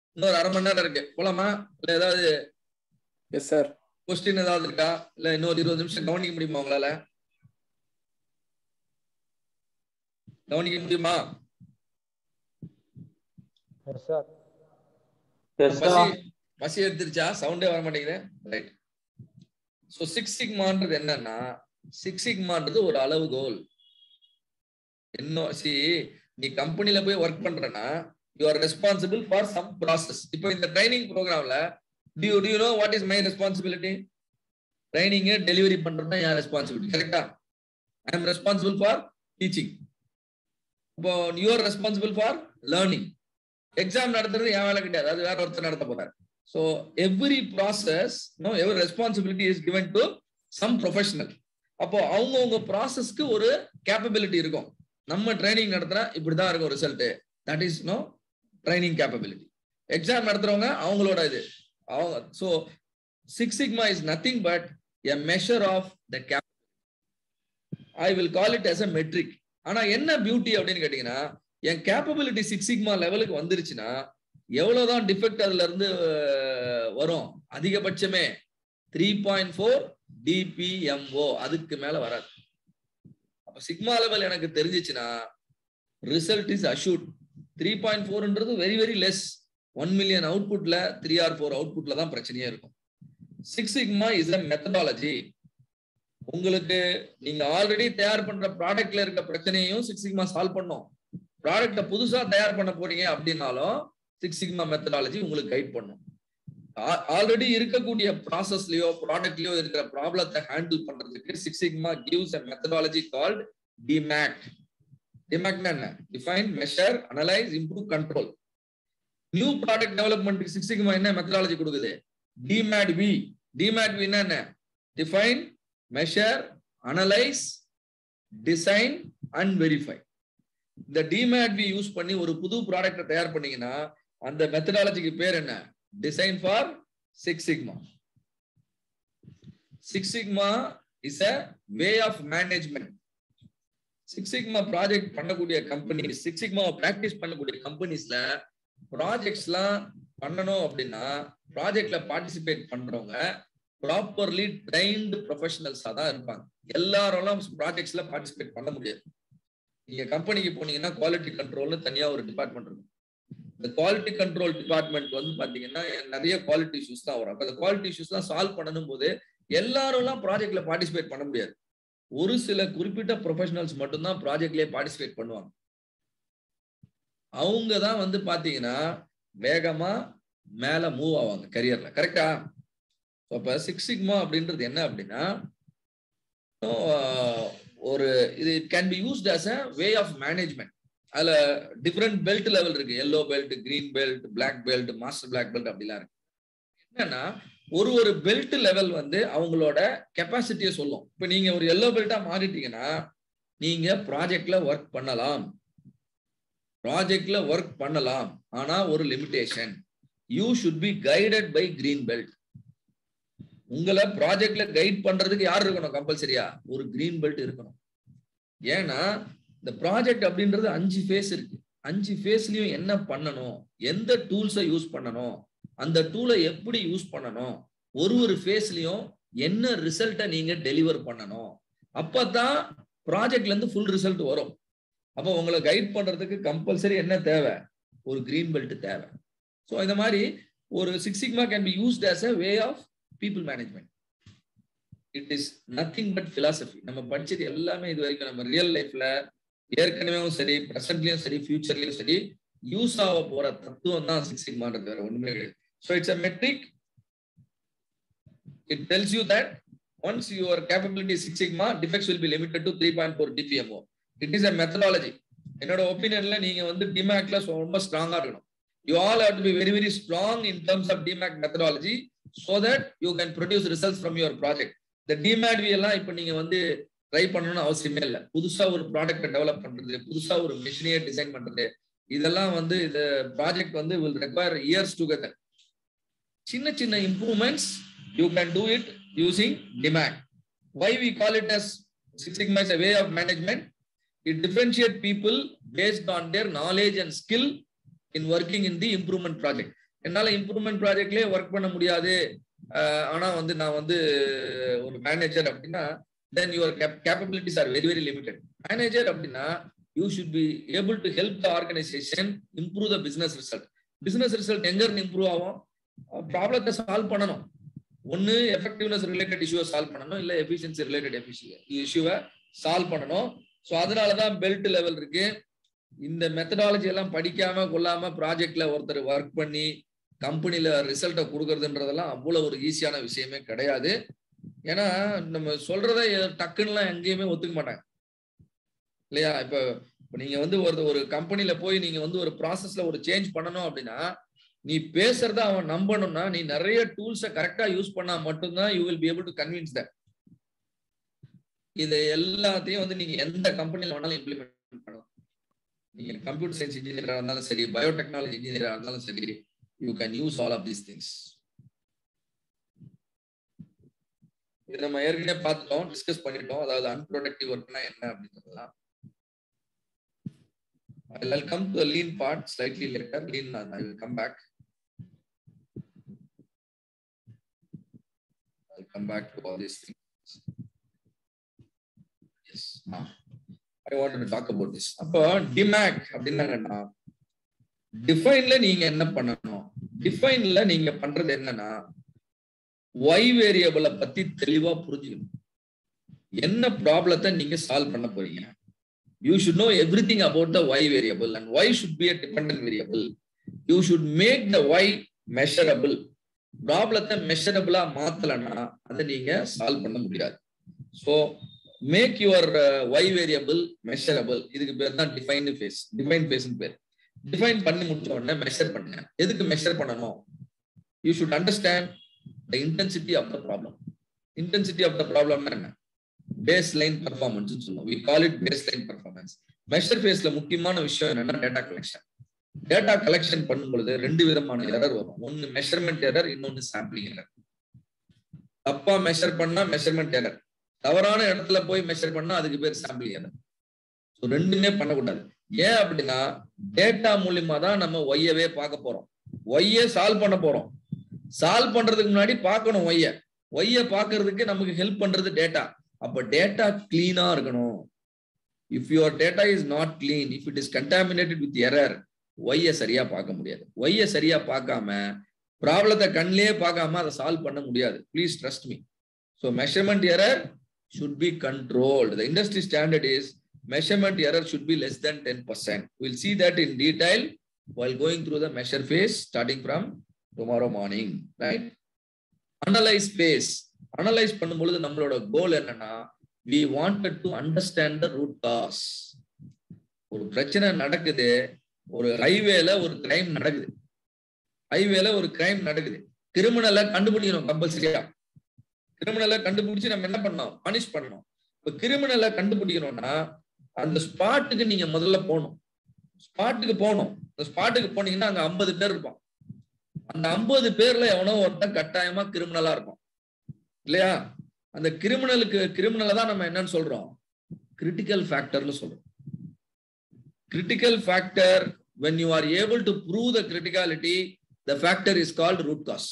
இன்னொரு அரை மணி நேரம் இருக்கு போலாமா இல்ல ஏதாவது எஸ் சார் கொஸ்டின் ஏதாவது இருக்கா இல்ல இன்னொரு இருபது நிமிஷம் கவனிக்க முடியுமா உங்களால கவனிக்க முடியுமா எஸ் சார் பசி பசி எடுத்துருச்சா சவுண்டே வர மாட்டேங்குது ரைட் ஸோ சிக்ஸ் சிக்மான்றது என்னன்னா சிக்ஸ் சிக்மான்றது ஒரு அளவுகோல் என்ன சி நீ கம்பெனில போய் ஒர்க் பண்றனா you are responsible for some process இப்போ இந்த ட்ரைனிங் ப்ரோக்ராம்ல do you know what is my responsibility training delivery பண்றது தான் என் ரெஸ்பான்சிபிலிட்டி கரெக்டா I am responsible for teaching இப்போ you are responsible for learning exam நடத்துறது என் வேலை கிடையாது அது வேற ஒருத்தர் நடத்த போறாரு so every process no every responsibility is given to some professional அப்போ அவங்கவுங்க ப்ராசஸ்க்கு ஒரு கேப்பபிலிட்டி இருக்கும் நம்ம ட்ரைனிங் நடத்துனா இப்படிதான் இருக்கும் result that is no training capability exam நடத்துறவங்க அவங்களோட இது அவங்க so six sigma is nothing but a measure of the gap I will call it as a metric ஆனா என்ன பியூட்டி அப்படின்னு கேட்டீங்கன்னா என் கேப்பபிலிட்டி சிக்ஸ் சிக்மா லெவலுக்கு வந்துருச்சுன்னா எவ்வளவுதான் டிஃபெக்ட் அதுல இருந்து அஹ், வரும் அதிகபட்சமே த்ரீ பாயிண்ட் ஃபோர் டிபிஎம்ஓ அதுக்கு மேல வராது அப்ப சிக்மா லெவல் எனக்கு தெரிஞ்சிச்சுன்னா result is assured three point ஃபோர்ன்றது very very less one million அவுட்புட்ல த்ரீ ஆர் ஃபோர் அவுட்புட்ல தான் பிரச்சனையே இருக்கும் six sigma is a methodology உங்களுக்கு நீங்க ஆல்ரெடி தயார் பண்ற ப்ராடக்ட்ல இருக்க பிரச்சனையும் சிக்ஸ் சிக்மா சால்வ் பண்ணும் ப்ராடக்ட புதுசா தயார் பண்ண போறீங்க அப்படின்னாலும் சிக்ஸ் சிக்மா மெத்தடாலஜி உங்களுக்கு கைட் பண்ணும் ஆல்ரெடி இருக்கக்கூடிய ப்ராசஸ்லயோ ப்ராடக்ட்லயோ இருக்கிற ப்ராப்ளத்தை ஹேண்டில் பண்றதுக்கு six sigma gives a methodology called DMAIC டிமேக்னா என்ன define measure analyse improve control new product டெவலப்மெண்ட்டுக்கு சிக்ஸ் சிக்மா என்ன மெத்தடாலஜி கொடுக்குது டிமேட் வி டிமேட் வி என்ன define measure analyse design and verify இந்த டிமேட் வி யூஸ் பண்ணி ஒரு புது ப்ராடக்ட்டை தயார் பண்ணீங்கன்னா அந்த மெத்தடாலஜிக்கு பேர் என்ன design for six sigma six sigma is a way of management six sigma project பண்ணக்கூடிய கம்பெனி சிக்ஸ் சிக்மா பிராக்டிஸ் பண்ணக்கூடிய கம்பெனிஸ்ல ப்ராஜெக்ட்ஸ்லாம் பண்ணணும் அப்படின்னா ப்ராஜெக்ட்ல பார்ட்டிசிபேட் பண்றவங்க ப்ராப்பர்லி ட்ரைன்டு ப்ரொஃபஷனல்ஸா தான் இருப்பாங்க எல்லாரும் ப்ராஜெக்ட்ஸ்ல பார்ட்டிசிபேட் பண்ண முடியாது நீங்க கம்பெனிக்கு போனீங்கன்னா குவாலிட்டி கண்ட்ரோல்னு தனியா ஒரு டிபார்ட்மெண்ட் இருக்கும் இந்த குவாலிட்டி கண்ட்ரோல் டிபார்ட்மெண்ட் வந்து பாத்தீங்கன்னா நிறைய குவாலிட்டி இஷ்யூஸ் தான் வரும் அப்ப அந்த குவாலிட்டி இஷ்யூஸ்லாம் சால்வ் பண்ணணும் போது எல்லாரும்லாம் ப்ராஜெக்ட்ல பார்ட்டிசிபேட் பண்ண முடியாது ஒரு சில குறிப்பிட்ட ப்ரொஃபஷனல்ஸ் மட்டும்தான் ப்ராஜெக்ட்லயே பார்ட்டிசிபேட் பண்ணுவாங்க அவங்க தான் வந்து பாத்தீங்கன்னா வேகமா மேல மூவ் ஆவாங்க கரியர்ல கரெக்டா அப்ப சிக்ஸ் சிக்மா அப்படின்றது என்ன அப்படின்னா ஒரு இது it can be used as a way of management அதுல டிஃப்ரெண்ட் பெல்ட் லெவல் இருக்கு yellow belt green belt black belt master black belt அப்படிலாம் இருக்கு என்னன்னா ஒரு ஒரு பெல்ட் லெவல் வந்து அவங்களோட கெப்பாசிட்டியை சொல்லும் இப்ப நீங்க ஒரு எல்லோ பெல்ட்டா மாறிட்டீங்கன்னா நீங்க ப்ராஜெக்ட்ல ஒர்க் பண்ணலாம் ப்ராஜெக்ட்ல ஒர்க் பண்ணலாம் ஆனா ஒரு limitation you should be guided by green belt உங்களை ப்ராஜெக்ட்ல கைட் பண்றதுக்கு யார் இருக்கணும் கம்பல்சரியா ஒரு கிரீன் பெல்ட் இருக்கணும் ஏன்னா இந்த ப்ராஜெக்ட் அப்படின்றது அஞ்சு ஃபேஸ் இருக்கு அஞ்சு ஃபேஸ்லயும் என்ன பண்ணணும் எந்த டூல்ஸை யூஸ் பண்ணணும் அந்த டூலை எப்படி யூஸ் பண்ணணும் ஒரு ஒரு ஃபேஸ்லயும் என்ன ரிசல்ட்டை நீங்க டெலிவர் பண்ணணும் அப்பதான் ப்ராஜெக்ட்ல இருந்து ஃபுல் ரிசல்ட் வரும் அப்போ உங்களை கைட் பண்றதுக்கு கம்பல்சரி என்ன தேவை ஒரு கிரீன் பெல்ட் தேவை ஸோ இந்த மாதிரி ஒரு six sigma can be used as a way of people management it is nothing but philosophy நம்ம படிச்சது எல்லாமே இது வரைக்கும் நம்ம ரியல் லைஃப்ல ஏற்கனவே சரி ப்ரெசன்ட்லயும் சரி ஃபியூச்சர்லயும் சரி யூஸ் ஆக போற தத்துவம் தான் சிக்ஸ் சிக்மான்றது வேற ஒண்ணுமே கிடையாது so it's a metric it tells you that once your capability six sigma defects will be limited to three point four DPMO it is a methodology என்னோட ஒப்பீனியன்ல நீங்க வந்து டிமேக்ல ரொம்ப ஸ்ட்ராங்கா இருக்கணும் you all have to be very very strong in terms of DMAIC methodology so that you can produce results from your project இந்த DMADV எல்லாம் இப்போ நீங்க வந்து ட்ரை பண்ணணும்னு அவசியமே இல்லை புதுசா ஒரு ப்ராடக்ட்டை டெவலப் பண்றது புதுசா ஒரு மிஷினையே டிசைன் பண்றது இதெல்லாம் வந்து இந்த ப்ராஜெக்ட் வந்து வில் ரெக்வயர் இயர்ஸ் டுகெதர் சின்ன சின்ன improvements you can do it using DMADV why we call it as six sigma is a way of management it differentiate people based on their knowledge and skill in working in the improvement project என்னால improvement ப்ராஜெக்ட்லயே work பண்ண முடியாது ஆனா வந்து நான் வந்து ஒரு manager அப்படின்னா then your capabilities are very very limited manager அப்படின்னா you should be able to help the organisation improve the business result business result எங்க இருந்து இம்ப்ரூவ் ஆகும் ப்ராப்ளத்தை சால்வ் பண்ணணும் ஒன்னு எஃபெக்டிவ்னஸ் ரிலேட்டட் இஷ்யூவை சால்வ் பண்ணணும் இல்ல எஃபிஷியன்சி ரிலேட்டட் இஷ்யூவை சால்வ் பண்ணணும் ஸோ அதனாலதான் பெல்ட் லெவல் இருக்கு இந்த மெத்தடாலஜி எல்லாம் படிக்காம கொள்ளாம ப்ராஜெக்ட்ல ஒருத்தர் ஒர்க் பண்ணி கம்பெனில ரிசல்ட்டை கொடுக்கறதுன்றதெல்லாம் அவ்வளவு ஒரு ஈஸியான விஷயமே கிடையாது ஏன்னா நம்ம சொல்றத டக்குன்னுலாம் எங்கேயுமே ஒத்துக்க மாட்டாங்க இல்லையா இப்ப இப்ப நீங்க வந்து ஒரு ஒரு கம்பெனில போய் நீங்க வந்து ஒரு ப்ராசஸ்ல ஒரு சேஞ்ச் பண்ணணும் அப்படின்னா நீ பேசுறத அவன் நம்பணும்னா நீ நிறைய டூல்ஸை கரெக்டா யூஸ் பண்ணா மட்டும்தான் you will be able to convince that இது எல்லாத்தையும் வந்து நீங்க எந்த கம்பெனில வேணாலும் இம்ப்ளிமெண்ட் பண்ணலாம் நீங்க கம்ப்யூட்டர் சயின்ஸ் இன்ஜினியரா இருந்தாலும் சரி பயோடெக்னாலஜி இன்ஜினியரா இருந்தாலும் சரி you can use all of these things இது நம்ம ஏற்கனவே பார்த்துட்டோம் டிஸ்கஸ் பண்ணிட்டோம் அதாவது அன்ப்ரொடக்டிவ் ஒர்க்னா என்ன அப்படின்றதெல்லாம் I'll come to the lean part slightly later. Lean, I will come back. I'll come back to all these things. Yes. Now, I wanted to talk about this. அப்போ டிமேக் அப்படின்னா டிஃபைன்ல நீங்க என்ன பண்ணணும் டிஃபைன்ல நீங்க பண்றது என்னன்னா ஒய் வேரியபிளை பத்தி தெளிவா புரிஞ்சுக்கணும் என்ன ப்ராப்ளத்தை நீங்க சால்வ் பண்ண போறீங்க you should know everything about the y variable and y should be a dependent variable you should make the y measurable ப்ராப்ளத்தை மெஷரபிளா மாத்தலன்னா அதை நீங்க சால்வ் பண்ண முடியாது so make your Y variable measurable இதுக்கு பேர் தான் டிஃபைன் ஃபேஸ் டிஃபைன் ஃபேஸ்னு பேர் define பண்ணி முடிச்ச உடனே மெஷர் பண்ணுங்க எதுக்கு மெஷர் பண்ணணும் you should understand the intensity of the problem intensity of the ப்ராப்ளம்னா என்ன பேஸ் லைன் பர்ஃபார்மன்ஸ் சொல்லுவோம் we call it baseline performance measure ஃபேஸ்ல முக்கியமான விஷயம் என்னன்னா டேட்டா கலெக்ஷன் டேட்டா கலெக்ஷன் பண்ணும் பொழுது ரெண்டு விதமான எரர் வரும் ஒன்னு மெஷர்மெண்ட் எரர் இன்னொன்னு சாம்பிளிங் எரர் தப்பா மெஷர் பண்ணா மெஷர்மெண்ட் எரர் தவறான இடத்துல போய் மெஷர் பண்ணா அதுக்கு பேர் சாம்பிளிங் எரர் ஸோ ரெண்டுமே பண்ணக்கூடாது ஏன் அப்படின்னா டேட்டா மூலியமா தான் நம்ம ஒய்யவே பார்க்க போறோம் ஒய்ய சால்வ் பண்ண போறோம் சால்வ் பண்றதுக்கு முன்னாடி பார்க்கணும் ஒய்ய ஒய்ய பாக்குறதுக்கு நமக்கு ஹெல்ப் பண்றது டேட்டா அப்ப டேட்டா கிளீனா இருக்கணும் if your data is not clean if it is contaminated with error ஒய்ய சரியா பார்க்க முடியாது ஒய்ய சரியா பார்க்காம ப்ராப்ளத்தை கண்ணிலே பார்க்காம அதை சால்வ் பண்ண முடியாது please trust me so measurement error should be controlled. The industry standard is measurement error should be less than 10%. We'll see that in detail while going through the measure phase starting from tomorrow morning, right? Analyze phase. Analyse பண்ணும்பொழுது நம்மளோட goal என்னன்னா we wanted to understand the root cause ஒரு பிரச்சனை நடக்குது ஒரு ஹைவேல ஒரு crime நடக்குது ஹைவேல ஒரு கிரைம் நடக்குது கிரிமினலை கண்டுபிடிக்கணும் கம்பல்சரியா கிரிமினலை கண்டுபிடிச்சு நம்ம என்ன பண்ணோம் பனிஷ் பண்ணணும் இப்ப கிரிமினலை கண்டுபிடிக்கணும்னா அந்த ஸ்பாட்டுக்கு நீங்க முதல்ல போகணும் ஸ்பாட்டுக்கு போகணும் அந்த ஸ்பாட்டுக்கு போனீங்கன்னா அங்க ஐம்பது பேர் இருப்பான் அந்த ஐம்பது பேர்ல எவனோ ஒருத்தன் கட்டாயமா கிரிமினலா இருப்பான் இல்லையா அந்த கிரிமினலுக்கு கிரிமினலை தான் நம்ம என்னன்னு சொல்றோம் கிரிட்டிக்கல் ஃபேக்டர்னு சொல்றோம் critical factor when you are able to prove the criticality the factor is called root cause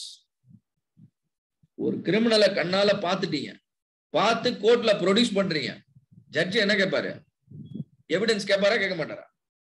ஒரு கிரிமினலை கண்ணால பாத்துட்டீங்க பார்த்து கோர்ட்ல ப்ரொடியூஸ் பண்றீங்க ஜட்ஜ் என்ன கேட்பாரு எவிடன்ஸ் கேட்பாரா கேட்க மாட்டாரா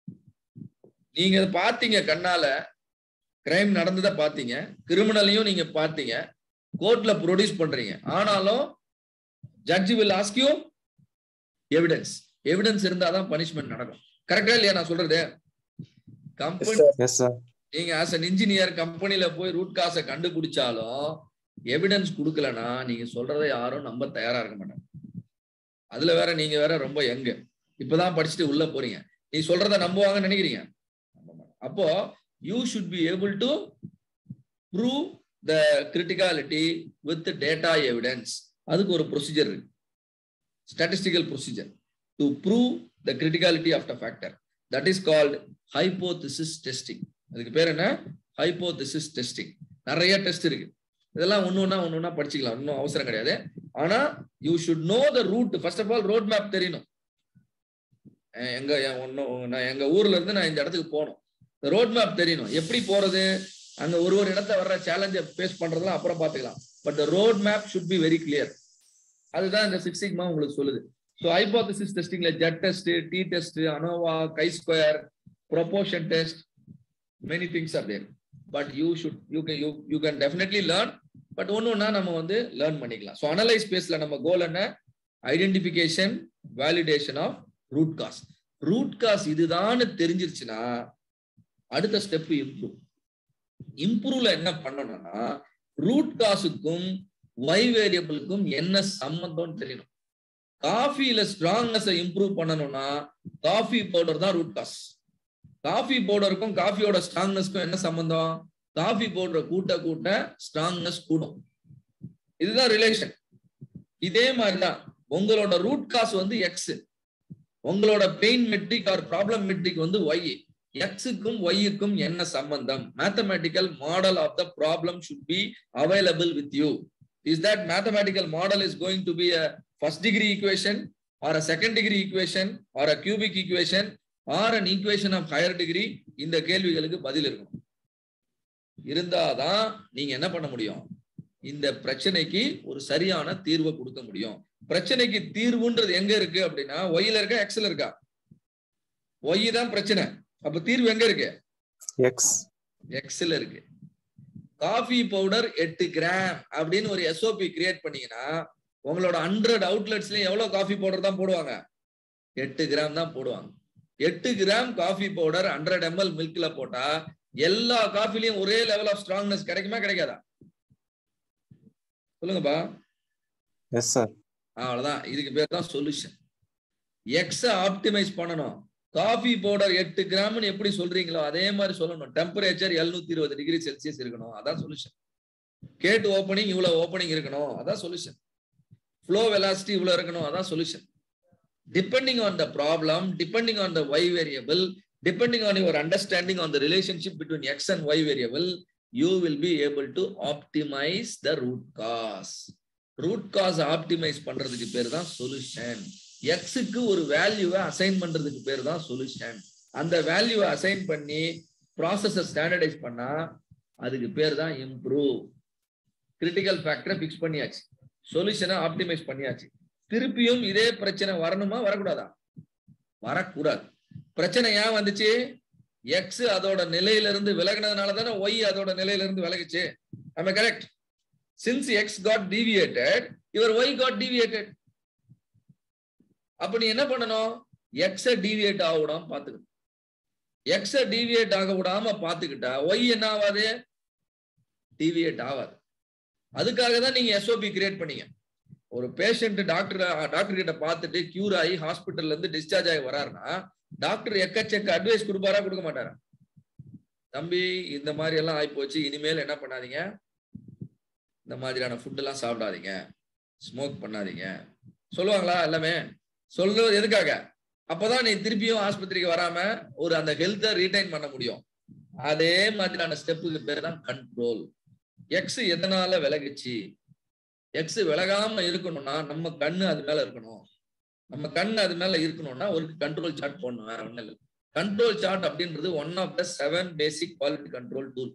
நீங்க பாத்தீங்க கண்ணால கிரைம் நடந்ததை பாத்தீங்க கிரிமினலையும் நீங்க பாத்தீங்க கோர்ட்ல ப்ரொடியூஸ் பண்றீங்க ஆனாலும் judge will ask you evidence evidence இருந்தாதான் பனிஷ்மெண்ட் நடக்கும் கரெக்டா இல்லையா நான் சொல்றது கம்பெனி நீங்க ஆஸ் அன் இன்ஜினியர் கம்பெனில போய் ரூட் காசை கண்டுபிடிச்சாலும் எவிடன்ஸ் கொடுக்கலனா நீங்க சொல்றதை யாரும் நம்ப தயாரா இருக்க மாட்டாங்க அதுல வேற நீங்க வேற ரொம்ப எங்க இப்பதான் படிச்சுட்டு உள்ள போறீங்க நீ சொல்றத நம்புவாங்கன்னு நினைக்கிறீங்க அப்போ you should be able to prove the criticality with data evidence அதுக்கு ஒரு ப்ரொசீஜர் இருக்கு statistical procedure to prove the criticality of the factor that is called hypothesis testing அதுக்கு பேர் என்ன ஹைப்போதிசிஸ் டெஸ்டிங் நிறைய டெஸ்ட் இருக்கு இதெல்லாம் ஒன்று ஒன்றா ஒன்று ஒன்றா படிச்சுக்கலாம் ஒன்றும் அவசரம் கிடையாது ஆனா you should know the root first of all road map தெரியணும் எங்க ஒன்னும் நான் எங்க ஊர்ல இருந்து நான் இந்த இடத்துக்கு போகணும் ரோட் மேப் தெரியணும் எப்படி போறது அங்க ஒரு ஒரு இடத்த வர்ற சேலஞ்சை ஃபேஸ் பண்றதெல்லாம் அப்புறம் பாத்துக்கலாம் but road map should be very clear அதுதான் இந்த சிக்ஸ் சிக்மா உங்களுக்கு சொல்லுது ஸோ ஹைபோதசிஸ் டெஸ்டிங்ல Z test T test ANOVA chi square proportion test many things are there but you should you can you you can definitely learn but ஒன்று ஒன்றா நம்ம வந்து learn பண்ணிக்கலாம் ஸோ அனலைஸ் ஸ்பேஸ்ல நம்ம கோல் என்ன identification validation of root cause root cause இதுதான்னு தெரிஞ்சிருச்சுன்னா அடுத்த ஸ்டெப் இம்ப்ரூவ் இம்ப்ரூவ்ல என்ன பண்ணணும்னா ரூட் காசுக்கும் ஒய் வேரியபிளுக்கும் என்ன சம்பந்தம்னு தெரியணும் காஃபில ஸ்ட்ராங்னஸ் இம்ப்ரூவ் பண்ணணும்னா காஃபி பவுடர் தான் ரூட் காஸ் காஃபி பவுடருக்கும் காஃபியோட ஸ்ட்ராங்னஸ்க்கும் என்ன சம்பந்தம் காஃபி பவுடரை கூட்ட கூட்ட ஸ்ட்ராங்னஸ் கூடும் இதுதான் ரிலேஷன் இதே மாதிரிதான் உங்களோட ரூட் காஸ் வந்து எக்ஸ் உங்களோட pain metric or problem metric வந்து ஒய் எக்ஸுக்கும் ஒய்யுக்கும் என்ன சம்பந்தம் mathematical model of the problem should be available with you is that mathematical model is going to be a first degree equation or a second degree equation or a cubic equation or an equation of higher degree இந்த கேள்விகளுக்கு பதில் இருக்கும் இருந்தாதான் நீங்க என்ன பண்ண முடியும் இந்த பிரச்சனைக்கு ஒரு சரியான தீர்வை கொடுக்க முடியும் பிரச்சனைக்கு தீர்வுன்றது எங்க இருக்கு அப்படின்னா ஒய்ல இருக்கா எக்ஸ்ல இருக்கா ஒய் தான் பிரச்சனை அப்ப தீர்வு எங்க இருக்கு எக்ஸ் எக்ஸ்ல இருக்கு காஃபி பவுடர் எட்டு கிராம் அப்படின்னு ஒரு எஸ்ஓபி கிரியேட் பண்ணீங்கன்னா உங்களோட ஹண்ட்ரட் அவுட்லெட்ஸ்லயும் எவ்வளவு காஃபி பவுடர் தான் போடுவாங்க எட்டு கிராம் தான் போடுவாங்க எட்டு gram coffee powder hundred ML மில்க்ல போட்டா எல்லா காஃபிலையும் ஒரே லெவல் ஆஃப் ஸ்ட்ராங்னஸ் கிடைக்குமா கிடைக்காதா சொல்லுங்கப்பா எஸ் சார் அவ்வளவுதான் இதுக்கு பேர் தான் சொல்யூஷன் எக்ஸ ஆப்டிமைஸ் பண்ணணும் காஃபி பவுடர் எட்டு கிராம்னு எப்படி சொல்றீங்களோ அதே மாதிரி சொல்லணும் டெம்பரேச்சர் எழுநூத்தி இருபது டிகிரி செல்சியஸ் இருக்கணும் அதான் சொல்யூஷன் கேட் ஓப்பனிங் இவ்வளவு ஓப்பனிங் இருக்கணும் அதான் சொல்யூஷன் ஃப்ளோ வெலாசிட்டி இவ்வளவு இருக்கணும் அதான் solution depending on the problem depending on the Y variable depending on your understanding on the relationship between x and y variable you will be able to optimize the root cause root cause optimize பண்றதுக்கு பேர் தான் solution எக்ஸுக்கு ஒரு வேல்யூவை assign பண்றதுக்கு பேர் தான் solution அந்த வேல்யூவை அசைன் பண்ணி ப்ராசஸை ஸ்டாண்டர்டைஸ் பண்ணா அதுக்கு பேர் தான் இம்ப்ரூவ் கிரிட்டிக்கல் ஃபேக்டரை ஃபிக்ஸ் பண்ணியாச்சு சொல்யூஷனை ஆப்டிமைஸ் பண்ணியாச்சு திருப்பியும் இதே பிரச்சனை வரணுமா வரக்கூடாதா வரக்கூடாது பிரச்சனை ஏன் வந்துச்சு எக்ஸ் அதோட நிலையில இருந்து விலகினதுனால தானே ஒய் அதோட நிலையில இருந்து விலகுச்சு நம்ம correct since X got deviated இவர் ஒய் காட் டிவியேட்டட் அப்ப நீ என்ன பண்ணணும் எக்ஸ டிவியேட் ஆக விடாம பாத்துக்கணும் எக்ஸ டிவியேட் ஆக விடாம பாத்துக்கிட்டா ஒய் என்ன ஆகாது டிவியேட் ஆகாது அதுக்காக தான் நீங்க எஸ்ஓபி கிரியேட் பண்ணீங்க ஒரு பேஷண்ட் டாக்டர் டாக்டர் கிட்ட பார்த்துட்டு கியூர் ஆகி ஹாஸ்பிட்டல்ல இருந்து டிஸ்சார்ஜ் ஆகி வராருன்னா டாக்டர் எக்கச்சக்க அட்வைஸ் கொடுப்பாரா கொடுக்க மாட்டாரா தம்பி இந்த மாதிரி எல்லாம் ஆகி போச்சு இனிமேல் என்ன பண்ணாதீங்க இந்த மாதிரியான ஃபுட் எல்லாம் சாப்பிடாதீங்க ஸ்மோக் பண்ணாதீங்க சொல்லுவாங்களா எல்லாமே சொல்றது எதுக்காக அப்பதான் நீ திருப்பியும் ஆஸ்பத்திரிக்கு வராம ஒரு அந்த ஹெல்த்தை ரீடைன் பண்ண முடியும் அதே மாதிரியான ஸ்டெப்புக்கு பேர் தான் கண்ட்ரோல் எக்ஸ் எதனால விலகுச்சு எக்ஸ் விலகாம இருக்கணும்னா நம்ம கண்ணு அது மேல இருக்கணும் நம்ம கண் அது மேல இருக்கணும்னா ஒரு கண்ட்ரோல் சார்ட் போடணும் வேற ஒண்ணும் இல்லை கண்ட்ரோல் சார்ட் அப்படின்றது one of the seven basic quality control tool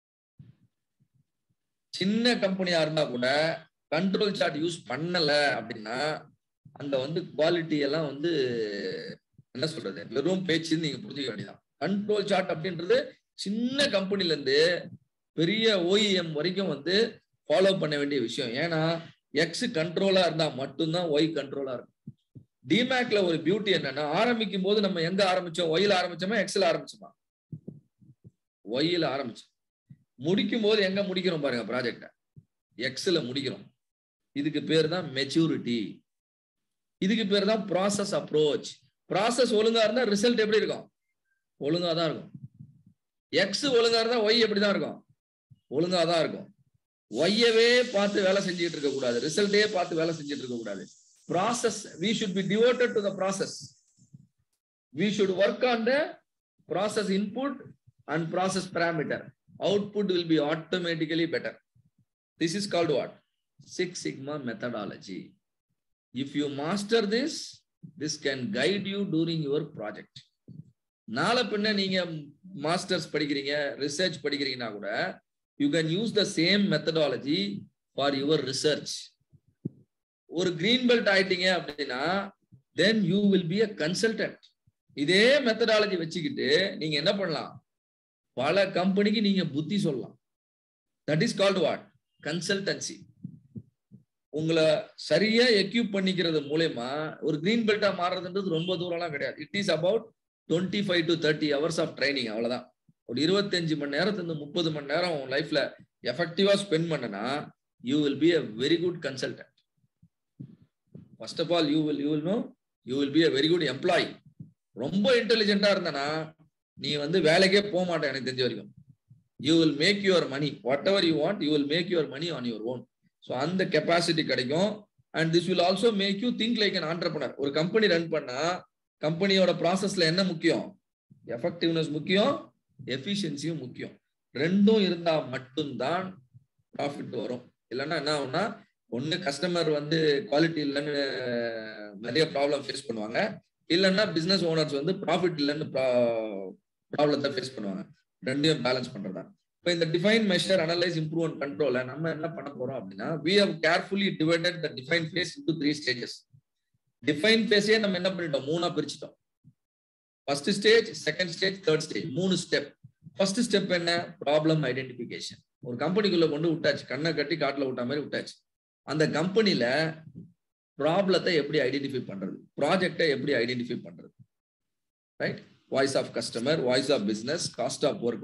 சின்ன கம்பெனியா இருந்தா கூட கண்ட்ரோல் சார்ட் யூஸ் பண்ணல அப்படின்னா அங்க வந்து குவாலிட்டி எல்லாம் வந்து என்ன சொல்றது வெறும் பேச்சுன்னு நீங்க புரிஞ்சுக்க வேண்டியதான் கண்ட்ரோல் சார்ட் அப்படின்றது சின்ன கம்பெனில இருந்து பெரிய ஓஇஎம் வரைக்கும் வந்து ஃபாலோ பண்ண வேண்டிய விஷயம் ஏன்னா எக்ஸ் கண்ட்ரோலா இருந்தா மட்டும்தான் ஒய் கண்ட்ரோலா இருக்கும் டிமேக்ல ஒரு பியூட்டி என்னன்னா ஆரம்பிக்கும் போது நம்ம எங்க ஆரம்பிச்சோம் ஒயில ஆரம்பிச்சோமா எக்ஸ்ல ஆரம்பிச்சோமா ஒயில ஆரம்பிச்சோம் முடிக்கும் போது எங்க முடிக்கிறோம் பாருங்க ப்ராஜெக்ட எக்ஸ்ல முடிக்கிறோம் இதுக்கு பேர் தான் மெச்சூரிட்டி இதுக்கு பேர் தான் ப்ராசஸ் அப்ரோச் ப்ராசஸ் ஒழுங்கா இருந்தா ரிசல்ட் எப்படி இருக்கும் ஒழுங்கா தான் இருக்கும் எக்ஸ் ஒழுங்கா இருந்தா ஒய் எப்படி தான் இருக்கும் ஒழுங்கா தான் இருக்கும் ஒய்யவே பார்த்து வேலை செஞ்சுட்டு இருக்க கூடாது ரிசல்ட்டே பார்த்து வேலை செஞ்சுட்டு இருக்க கூடாது process we should be devoted to the process we should work on the process input and process parameter output will be automatically better this is called what six sigma methodology if you master this this can guide you during your project நாளை பின்ன நீங்க masters படிக்கிறீங்க research படிக்கிறீங்கன்னா கூட you can use the same methodology for your research ஒரு green belt ஆயிட்டீங்க அப்படின்னா then you will be a consultant இதே மெத்தடாலஜி வச்சுக்கிட்டு நீங்க என்ன பண்ணலாம் பல கம்பெனிக்கு நீங்க புத்தி சொல்லலாம் that is called what consultancy உங்களை சரியா எக்யூப் பண்ணிக்கிறது மூலயமா ஒரு கிரீன் பெல்ட்டா மாறுறதுன்றது ரொம்ப தூரம்லாம் கிடையாது it is about twenty five to thirty hours of training அவ்வளவுதான் ஒரு இருபத்தஞ்சு மணி நேரத்துல முப்பது மணி நேரம் உன் லைஃப்ல எஃபெக்டிவா ஸ்பெண்ட் பண்ணனா you will be a very good consultant first of all you will you will know you will be a very good employee ரொம்ப இன்டெலிஜென்ட்டா இருந்தனா நீ வந்து வேலைக்கே போக மாட்டேன் எனக்கு தெரிஞ்ச வரைக்கும் you will make your money whatever you want you will make your money on your own so அந்த கெப்பாசிட்டி கிடைக்கும் and this will also make you think like an entrepreneur ஒரு கம்பெனி ரன் பண்ணா கம்பெனியோட ப்ராசஸ்ல என்ன முக்கியம் effectiveness முக்கியம் எஃபிஷியன்சியும் முக்கியம் ரெண்டும் இருந்தா மட்டும்தான் ப்ராஃபிட் வரும் இல்லைன்னா என்ன ஆகும்னா ஒண்ணு கஸ்டமர் வந்து குவாலிட்டி இல்லைன்னு நிறைய ப்ராப்ளம் ஃபேஸ் பண்ணுவாங்க இல்லைன்னா பிசினஸ் ஓனர்ஸ் வந்து ப்ராஃபிட் இல்லைன்னு ப்ராப்ளத்தை ஃபேஸ் பண்ணுவாங்க ரெண்டையும் பேலன்ஸ் பண்றதா இப்போ இந்த define measure analyse improve and கண்ட்ரோல நம்ம என்ன பண்ண போறோம் அப்படின்னா we have carefully divided the define phase into three stages define ஃபேஸே நம்ம என்ன பண்ணிட்டோம் மூணா பிரிச்சுட்டோம் first stage second stage third stage மூணு ஸ்டெப் ஃபர்ஸ்ட் ஸ்டெப் என்ன ப்ராப்ளம் ஐடென்டிபிகேஷன் ஒரு கம்பெனிக்குள்ள கொண்டு விட்டாச்சு கண்ணை கட்டி காட்டுல விட்ட மாதிரி விட்டாச்சு அந்த கம்பெனில ப்ராப்ளத்தை எப்படி ஐடென்டிஃபை பண்றது ப்ராஜெக்டை எப்படி ஐடென்டிஃபை பண்றது right voice of customer voice of business cost of work